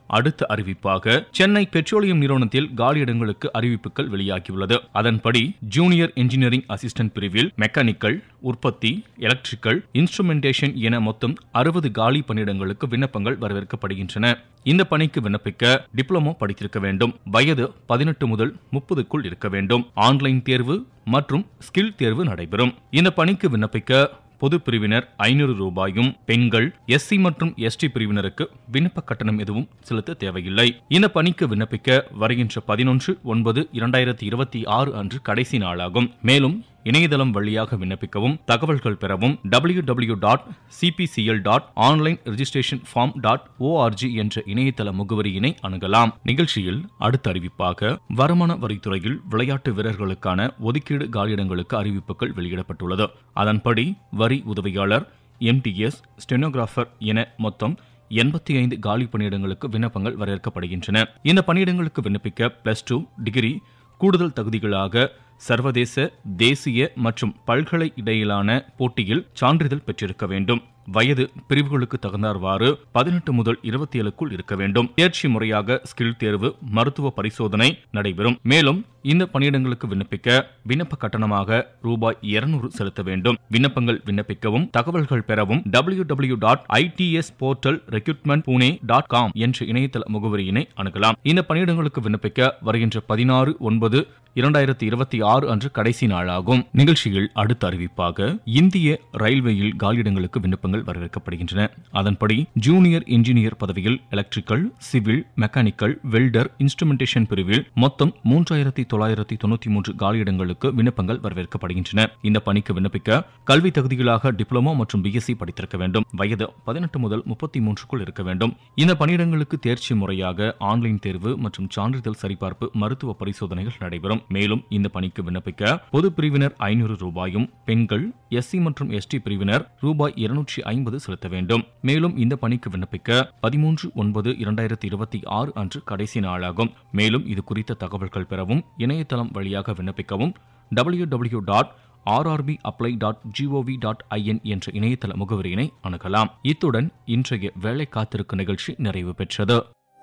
அடுத்த அறிவிப்பாக சென்னை பெட்ரோலியம் நிறுவனத்தில் காலியிடங்களுக்கு அறிவிப்புகள் வெளியாகியுள்ளது அதன்படி ஜூனியர் இன்ஜினியரிங் அசிஸ்டன்ட் பிரிவில் மெக்கானிக்கல் உற்பத்தி எலக்ட்ரிக்கல் இன்ஸ்ட்ருமெண்டேஷன் என மொத்தம் அறுபது காலி பணியிடங்களுக்கு விண்ணப்பங்கள் வரவேற்கப்படுகின்றன இந்த பணிக்கு விண்ணப்பிக்க டிப்ளமோ படித்திருக்க வேண்டும் வயது பதினெட்டு முதல் முப்பதுக்குள் இருக்க வேண்டும் ஆன்லைன் தேர்வு மற்றும் ஸ்கில் தேர்வு நடைபெறும் இந்த பணிக்கு விண்ணப்பிக்க பொது பிரிவினர் ஐநூறு ரூபாயும் பெண்கள் எஸ்சி மற்றும் எஸ்டி பிரிவினருக்கு விண்ணப்ப கட்டணம் எதுவும் செலுத்த தேவையில்லை இந்த பணிக்கு விண்ணப்பிக்க வருகின்ற பதினொன்று ஒன்பது இரண்டாயிரத்தி இருபத்தி ஆறு அன்று கடைசி நாளாகும் மேலும் இணையதளம் வழியாக விண்ணப்பிக்கவும் தகவல்கள் பெறவும் W W dot CPCL dot online registration form dot ORG என்ற இணையதள முகவரியினை அணுகலாம் நிகழ்ச்சியில் அடுத்த அறிவிப்பாக வருமான வரித்துறையில் விளையாட்டு வீரர்களுக்கான ஒதுக்கீடு காலியிடங்களுக்கு அறிவிப்புகள் வெளியிடப்பட்டுள்ளது அதன்படி வரி உதவியாளர் எம்டிஎஸ் ஸ்டெனோகிராஃபர் என மொத்தம் எண்பத்தி ஐந்து காலி பணியிடங்களுக்கு விண்ணப்பங்கள் வரவேற்கப்படுகின்றன இந்த பணியிடங்களுக்கு விண்ணப்பிக்க பிளஸ் டூ டிகிரி கூடுதல் தகுதிகளாக சர்வதேச தேசிய மற்றும் பல்கலை இடையிலான போட்டியில் சான்றிதழ் பெற்றிருக்க வேண்டும் வயது பிரிவுகளுக்கு தகுந்தார்வாறு பதினெட்டு முதல் இருபத்தி ஏழுக்குள் இருக்க வேண்டும் தேர்ச்சி முறையாக ஸ்கில் தேர்வு மருத்துவ பரிசோதனை நடைபெறும் மேலும் இந்த பணியிடங்களுக்கு விண்ணப்பிக்க விண்ணப்ப கட்டணமாக ரூபாய் இருநூறு செலுத்த வேண்டும் விண்ணப்பங்கள் விண்ணப்பிக்கவும் தகவல்கள் பெறவும் W W dot IDS portal recruitment Pune dot com என்ற இணையதள முகவரியினை அணுகலாம் இந்த பணியிடங்களுக்கு விண்ணப்பிக்க வருகின்ற பதினாறு ஒன்பது இரண்டாயிரத்தி இருபத்தி ஆறு அன்று கடைசி நாளாகும் நிகழ்ச்சியில் அடுத்த அறிவிப்பாக இந்திய ரயில்வேயில் காலியிடங்களுக்கு விண்ணப்பங்கள் வரவேற்கப்படுகின்றன அதன்படி ஜூனியர் இன்ஜினியர் பதவியில் electrical civil mechanical welder instrumentation பிரிவில் மொத்தம் மூன்றாயிரத்தி தொள்ளாயிரத்தி தொண்ணூத்தி மூன்று காலியிடங்களுக்கு விண்ணப்பங்கள் வரவேற்கப்படுகின்றன இந்த பணிக்கு விண்ணப்பிக்க கல்வி தகுதிகளாக டிப்ளமோ மற்றும் பிஎஸ்சி படித்திருக்க வேண்டும் வயது பதினெட்டு முதல் முப்பத்தி மூன்றுக்குள் இருக்க வேண்டும் இந்த பணியிடங்களுக்கு தேர்ச்சி முறையாக ஆன்லைன் தேர்வு மற்றும் சான்றிதழ் சரிபார்ப்பு மருத்துவ பரிசோதனைகள் நடைபெறும் மேலும் இந்த பணிக்கு விண்ணப்பிக்க பொது பிரிவினர் ஐநூறு ரூபாயும் பெண்கள் எஸ்சி மற்றும் எஸ்டி பிரிவினர் ரூபாய் இருநூற்றி ஐம்பது செலுத்த வேண்டும் மேலும் இந்த பணிக்கு விண்ணப்பிக்க பதிமூன்று ஒன்பது இரண்டாயிரத்தி இருபத்தி ஆறு அன்று கடைசி நாளாகும் மேலும் இது குறித்த தகவல்கள் பெறவும் இணையதளம் வழியாக விண்ணப்பிக்கவும் W W dot RRB apply dot GOV dot IN என்ற இணையதள முகவரியினை அணுகலாம் இத்துடன் இன்றைய வேலை காத்திருக்கு நிகழ்ச்சி நிறைவு பெற்றது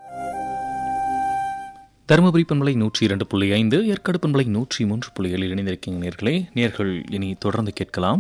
தருமபுரி பண்பலை நூற்றி இரண்டு புள்ளி ஐந்து ஏற்காடு பண்பலை நூற்றி மூன்று புள்ளி ஏழில் இணைந்திருக்கின்ற நேர்களே நேர்கள் இனி தொடர்ந்து கேட்கலாம்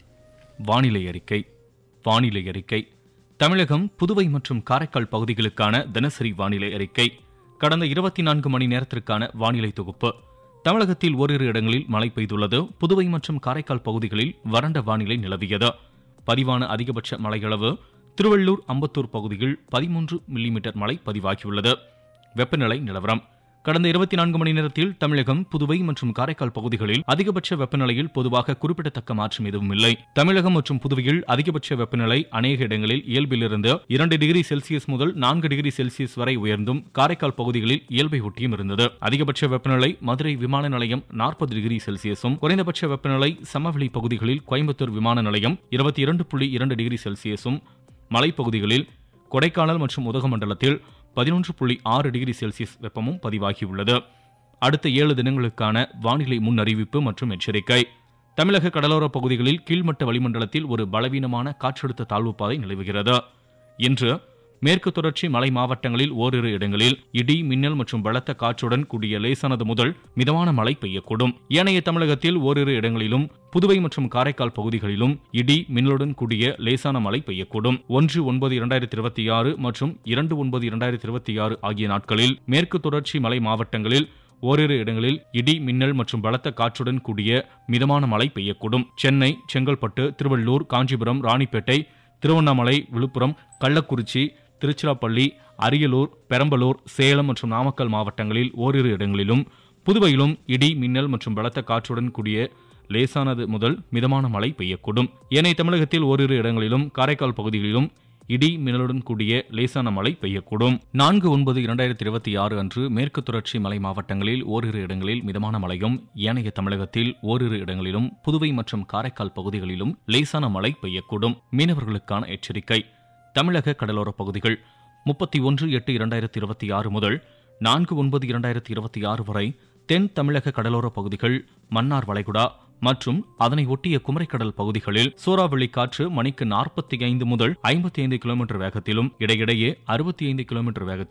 வானிலை அறிக்கை வானிலை அறிக்கை தமிழகம் புதுவை மற்றும் காரைக்கால் பகுதிகளுக்கான தினசரி வானிலை அறிக்கை கடந்த இருபத்தி நான்கு மணி நேரத்திற்கான வானிலை தொகுப்பு தமிழகத்தில் ஓரிரு இடங்களில் மழை பெய்துள்ளது புதுவை மற்றும் காரைக்கால் பகுதிகளில் வறண்ட வானிலை நிலவியது பதிவான அதிகபட்ச மழையளவு திருவள்ளூர் அம்பத்தூர் பகுதியில் பதிமூன்று மில்லிமீட்டர் மழை பதிவாகியுள்ளது வெப்பநிலை நிலவரம் கடந்த இருபத்தி நான்கு மணி நேரத்தில் தமிழகம் புதுவை மற்றும் காரைக்கால் பகுதிகளில் அதிகபட்ச வெப்பநிலையில் பொதுவாக குறிப்பிடத்தக்க மாற்றம் எதுவும் இல்லை தமிழகம் மற்றும் புதுவையில் அதிகபட்ச வெப்பநிலை அநேக இடங்களில் இயல்பிலிருந்து இரண்டு டிகிரி செல்சியஸ் முதல் நான்கு டிகிரி செல்சியஸ் வரை உயர்ந்தும் காரைக்கால் பகுதிகளில் இயல்பை ஒட்டியும் இருந்தது அதிகபட்ச வெப்பநிலை மதுரை விமான நிலையம் நாற்பது டிகிரி செல்சியஸும் குறைந்தபட்ச வெப்பநிலை சமவெளி பகுதிகளில் கோயம்புத்தூர் விமான நிலையம் இருபத்தி இரண்டு புள்ளி இரண்டு டிகிரி செல்சியஸும் மலைப்பகுதிகளில் கொடைக்கானல் மற்றும் உதகமண்டலத்தில் பதினொன்று புள்ளி ஆறு டிகிரி செல்சியஸ் வெப்பமும் பதிவாகியுள்ளது அடுத்த ஏழு தினங்களுக்கான வானிலை முன் அறிவிப்பு மற்றும் எச்சரிக்கை தமிழக கடலோரப் பகுதிகளில் கீழ்மட்ட வளிமண்டலத்தில் ஒரு பலவீனமான காற்றழுத்த தாழ்வு பாதை நிலவுகிறது இன்று மேற்கு தொடர்ச்சி மலை மாவட்டங்களில் ஓரிரு இடங்களில் இடி மின்னல் மற்றும் பலத்த காற்றுடன் கூடிய லேசானது முதல் மிதமான மழை பெய்யக்கூடும் ஏனைய தமிழகத்தில் ஓரிரு இடங்களிலும் புதுவை மற்றும் காரைக்கால் பகுதிகளிலும் இடி மின்னலுடன் கூடிய லேசான மழை பெய்யக்கூடும் ஒன்று ஒன்பது இரண்டாயிரத்தி இருபத்தி ஆறு மற்றும் இரண்டு ஒன்பது இரண்டாயிரத்தி இருபத்தி ஆறு ஆகிய நாட்களில் மேற்கு தொடர்ச்சி மலை மாவட்டங்களில் ஓரிரு இடங்களில் இடி மின்னல் மற்றும் பலத்த காற்றுடன் கூடிய மிதமான மழை பெய்யக்கூடும் சென்னை செங்கல்பட்டு திருவள்ளூர் காஞ்சிபுரம் ராணிப்பேட்டை திருவண்ணாமலை விழுப்புரம் கள்ளக்குறிச்சி திருச்சிராப்பள்ளி அரியலூர் பெரம்பலூர் சேலம் மற்றும் நாமக்கல் மாவட்டங்களில் ஓரிரு இடங்களிலும் புதுவையிலும் இடி மின்னல் மற்றும் பலத்த காற்றுடன் கூடிய லேசானது முதல் மிதமான மழை பெய்யக்கூடும் ஏனைய தமிழகத்தில் ஓரிரு இடங்களிலும் காரைக்கால் பகுதிகளிலும் இடி மின்னலுடன் கூடிய லேசான மழை பெய்யக்கூடும் நான்கு ஒன்பது இரண்டாயிரத்தி இருபத்தி ஆறு அன்று மேற்கு தொடர்ச்சி மலை மாவட்டங்களில் ஓரிரு இடங்களில் மிதமான மழையும் ஏனைய தமிழகத்தில் ஓரிரு இடங்களிலும் புதுவை மற்றும் காரைக்கால் பகுதிகளிலும் லேசான மழை பெய்யக்கூடும் மீனவர்களுக்கான எச்சரிக்கை தமிழக கடலோரப் பகுதிகள் முப்பத்தி ஒன்று எட்டு இரண்டாயிரத்தி இருபத்தி ஆறு முதல் நான்கு ஒன்பது இரண்டாயிரத்தி இருபத்தி ஆறு வரை தென் தமிழக கடலோரப் பகுதிகள் மன்னார் வளைகுடா மற்றும் அதனை ஒட்டிய குமரிக்கடல் பகுதிகளில் சூறாவளி காற்று மணிக்கு நாற்பத்தி ஐந்து முதல் ஐம்பத்தி ஐந்து கிலோமீட்டர் வேகத்திலும் இடையிடையே அறுபத்தி ஐந்து கிலோமீட்டர் வேகத்திலும்